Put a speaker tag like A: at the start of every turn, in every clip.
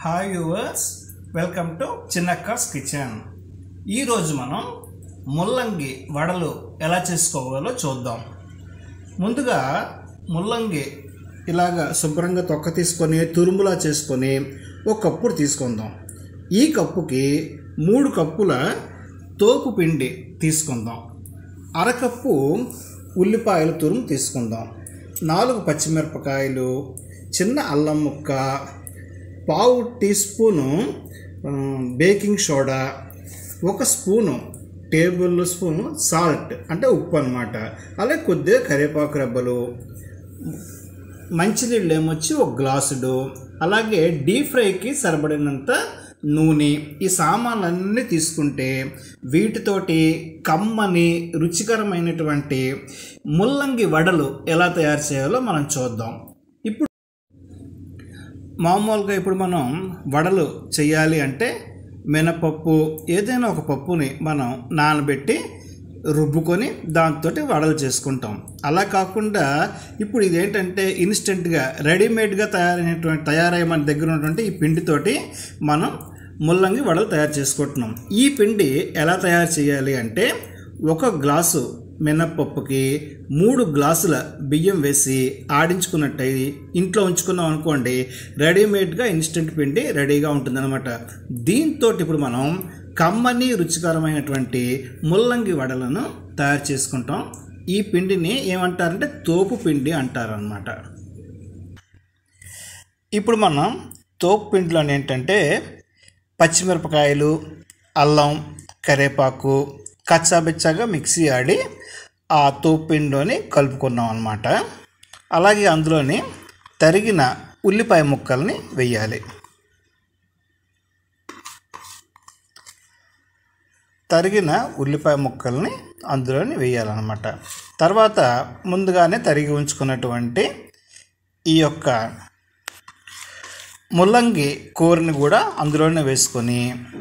A: hi యూవర్స్ welcome to చిన్నక్కస్ kitchen ఈరోజు మనం ముల్లంగి వడలు ఎలా చేసుకోవాలో చూద్దాం ముందుగా ముల్లంగి ఇలాగ శుభ్రంగా తొక్క తీసుకొని తురుములా చేసుకొని ఒక కప్పుడు తీసుకుందాం ఈ కప్పుకి మూడు కప్పుల తోపు పిండి తీసుకుందాం అరకప్పు ఉల్లిపాయల తురుము తీసుకుందాం నాలుగు పచ్చిమిరపకాయలు చిన్న అల్లం ముక్క పావు టీ స్పూను ఆ, బేకింగ్ సోడా ఒక స్పూను టేబుల్ స్పూను సాల్ట్ అంటే ఉప్పు అనమాట అలాగే కొద్దిగా కరివేపాకు రెబ్బలు మంచినీళ్ళు ఏమొచ్చి ఒక గ్లాసుడు అలాగే డీప్ ఫ్రైకి సరిపడినంత నూనె ఈ సామాన్లన్నీ తీసుకుంటే వీటితోటి కమ్మని రుచికరమైనటువంటి ముల్లంగి వడలు ఎలా తయారు చేయాలో మనం చూద్దాం ఇప్పుడు మామూలుగా ఇప్పుడు మనం వడలు చేయాలి అంటే మినపప్పు ఏదైనా ఒక పప్పుని మనం నానబెట్టి రుబ్బుకొని దాంతో వడలు చేసుకుంటాం అలా కాకుండా ఇప్పుడు ఇదేంటంటే ఇన్స్టెంట్గా రెడీమేడ్గా తయారైనటువంటి తయారయ్యే మన దగ్గర ఉన్నటువంటి ఈ పిండితోటి మనం ముల్లంగి వడలు తయారు చేసుకుంటున్నాం ఈ పిండి ఎలా తయారు చేయాలి అంటే ఒక గ్లాసు మినప్పప్పుకి మూడు గ్లాసుల బియ్యం వేసి ఆడించుకున్నట్టయి ఇంట్లో ఉంచుకున్నాం అనుకోండి రెడీమేడ్గా ఇన్స్టెంట్ పిండి రెడీగా ఉంటుందన్నమాట దీంతో ఇప్పుడు మనం కమ్మని రుచికరమైనటువంటి ముల్లంగి వడలను తయారు చేసుకుంటాం ఈ పిండిని ఏమంటారంటే తోపు పిండి అంటారనమాట ఇప్పుడు మనం తోపు పిండిలో ఏంటంటే పచ్చిమిరపకాయలు అల్లం కరివేపాకు కచ్చాబిచ్చాగా మిక్సీ ఆడి ఆ తోపు పిండిలోని కలుపుకున్నాం అనమాట అలాగే అందులోని తరిగిన ఉల్లిపాయ ముక్కల్ని వేయాలి తరిగిన ఉల్లిపాయ ముక్కల్ని అందులోని వేయాలన్నమాట తర్వాత ముందుగానే తరిగి ఉంచుకున్నటువంటి ఈ యొక్క ముల్లంగి కూరని కూడా అందులోనే వేసుకొని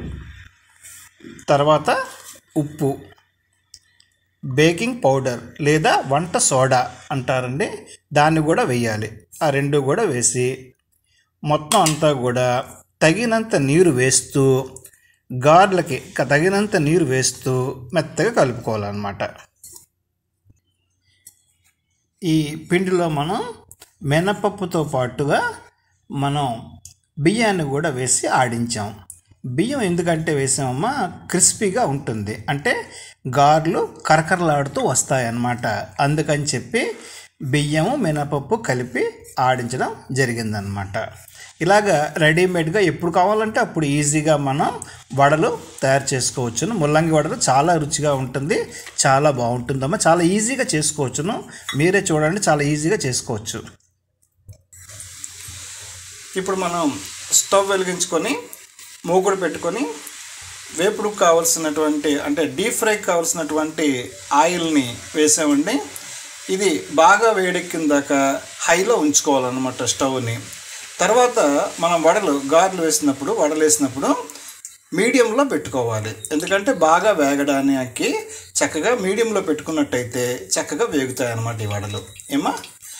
A: తర్వాత ఉప్పు బేకింగ్ పౌడర్ లేదా వంట సోడా అంటారండి దాన్ని కూడా వేయాలి ఆ రెండు కూడా వేసి మొత్తం అంతా కూడా తగినంత నీరు వేస్తూ గార్లకి క- తగినంత నీరు వేస్తూ మెత్తగా కలుపుకోవాలన్నమాట ఈ పిండిలో మనం మినపప్పుతో పాటుగా మనం బియ్యాన్ని కూడా వేసి ఆడించాం బియ్యం ఎందుకంటే వేసామమ్మా క్రిస్పీగా ఉంటుంది అంటే గార్లు కరకరలాడుతూ వస్తాయన్నమాట అందుకని చెప్పి బియ్యము మినపప్పు కలిపి ఆడించడం జరిగిందనమాట ఇలాగ రెడీమేడ్గా ఎప్పుడు కావాలంటే అప్పుడు ఈజీగా మనం వడలు తయారు చేసుకోవచ్చును ముల్లంగి వడలు చాలా రుచిగా ఉంటుంది చాలా బాగుంటుందమ్మా చాలా ఈజీగా చేసుకోవచ్చును మీరే చూడండి చాలా ఈజీగా చేసుకోవచ్చు ఇప్పుడు మనం స్టవ్ వెలిగించుకొని మూకుడు పెట్టుకొని వేపుడు కావాల్సినటువంటి అంటే డీప్ ఫ్రై కావాల్సినటువంటి ఆయిల్ని వేసామండి ఇది బాగా వేడెక్కిన దాకా హైలో ఉంచుకోవాలన్నమాట స్టవ్ని తర్వాత మనం వడలు గారెలు వేసినప్పుడు వడలు వేసినప్పుడు మీడియంలో పెట్టుకోవాలి ఎందుకంటే బాగా వేగడానికి చక్కగా మీడియంలో పెట్టుకున్నట్టయితే చక్కగా వేగుతాయి అన్నమాట ఈ వడలు ఏమా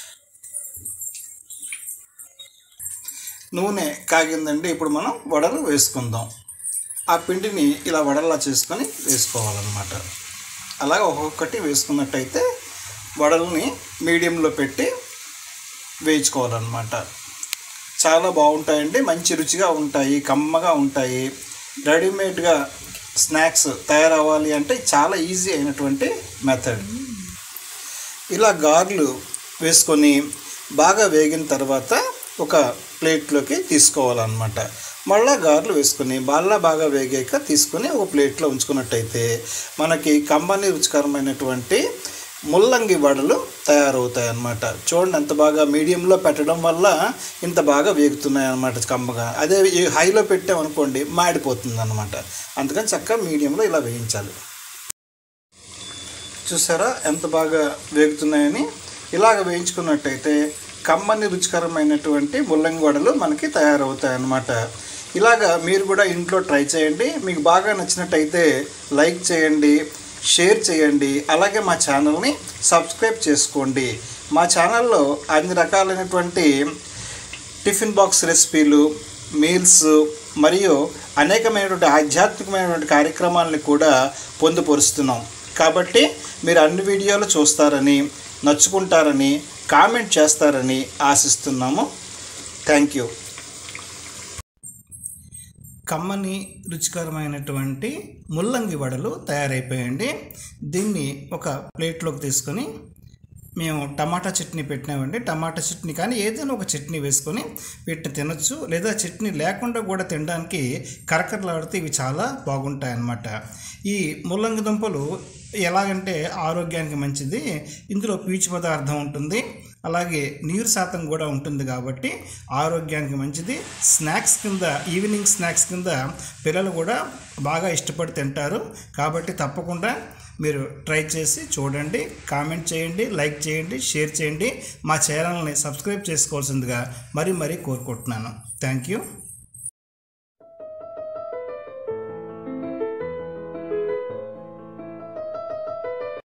A: నూనె కాగిందండి ఇప్పుడు మనం వడలు వేసుకుందాం ఆ పిండిని ఇలా వడల్లా చేసుకొని వేసుకోవాలన్నమాట అలాగే ఒక్కొక్కటి వేసుకున్నట్టయితే వడల్ని మీడియంలో పెట్టి వేయించుకోవాలన్నమాట చాలా బాగుంటాయండి మంచి రుచిగా ఉంటాయి కమ్మగా ఉంటాయి రెడీమేడ్గా స్నాక్స్ తయారవ్వాలి అంటే చాలా ఈజీ అయినటువంటి మెథడ్ ఇలా గార్లు వేసుకొని బాగా వేగిన తర్వాత ఒక ప్లేట్లోకి తీసుకోవాలన్నమాట మళ్ళా గార్లు వేసుకొని బాగా బాగా వేగాక తీసుకొని ఒక ప్లేట్లో ఉంచుకున్నట్టయితే మనకి కమ్మని రుచికరమైనటువంటి ముల్లంగి వడలు తయారవుతాయి అన్నమాట చూడండి ఎంత బాగా మీడియంలో పెట్టడం వల్ల ఇంత బాగా వేగుతున్నాయి అన్నమాట కమ్మగా అదే ఈ హైలో పెట్టామనుకోండి మాడిపోతుంది అనమాట అందుకని చక్కగా మీడియంలో ఇలా వేయించాలి చూసారా ఎంత బాగా వేగుతున్నాయని ఇలాగ వేయించుకున్నట్టయితే కమ్మని రుచికరమైనటువంటి ముల్లంగి వడలు మనకి తయారవుతాయి అన్నమాట ఇలాగా మీరు కూడా ఇంట్లో ట్రై చేయండి మీకు బాగా నచ్చినట్టయితే లైక్ చేయండి షేర్ చేయండి అలాగే మా ఛానల్ని సబ్స్క్రైబ్ చేసుకోండి మా ఛానల్లో అన్ని రకాలైనటువంటి టిఫిన్ బాక్స్ రెసిపీలు మీల్స్ మరియు అనేకమైనటువంటి ఆధ్యాత్మికమైనటువంటి కార్యక్రమాలని కూడా పొందుపరుస్తున్నాం కాబట్టి మీరు అన్ని వీడియోలు చూస్తారని నచ్చుకుంటారని కామెంట్ చేస్తారని ఆశిస్తున్నాము థ్యాంక్ యూ కమ్మని రుచికరమైనటువంటి ముల్లంగి వడలు తయారైపోయండి దీన్ని ఒక ప్లేట్లోకి తీసుకొని మేము టమాటా చట్నీ పెట్టినామండి టమాటా చట్నీ కానీ ఏదైనా ఒక చట్నీ వేసుకొని వీటిని తినొచ్చు లేదా చట్నీ లేకుండా కూడా తినడానికి కరకరలాడితే ఇవి చాలా బాగుంటాయి అన్నమాట ఈ ముల్లంగి దుంపలు ఎలాగంటే ఆరోగ్యానికి మంచిది ఇందులో పీచు పదార్థం ఉంటుంది అలాగే నీరు శాతం కూడా ఉంటుంది కాబట్టి ఆరోగ్యానికి మంచిది స్నాక్స్ కింద ఈవినింగ్ స్నాక్స్ కింద పిల్లలు కూడా బాగా ఇష్టపడి తింటారు కాబట్టి తప్పకుండా మీరు ట్రై చేసి చూడండి కామెంట్ చేయండి లైక్ చేయండి షేర్ చేయండి మా ఛానల్ని సబ్స్క్రైబ్ చేసుకోవాల్సిందిగా మరీ మరీ కోరుకుంటున్నాను థ్యాంక్ యూ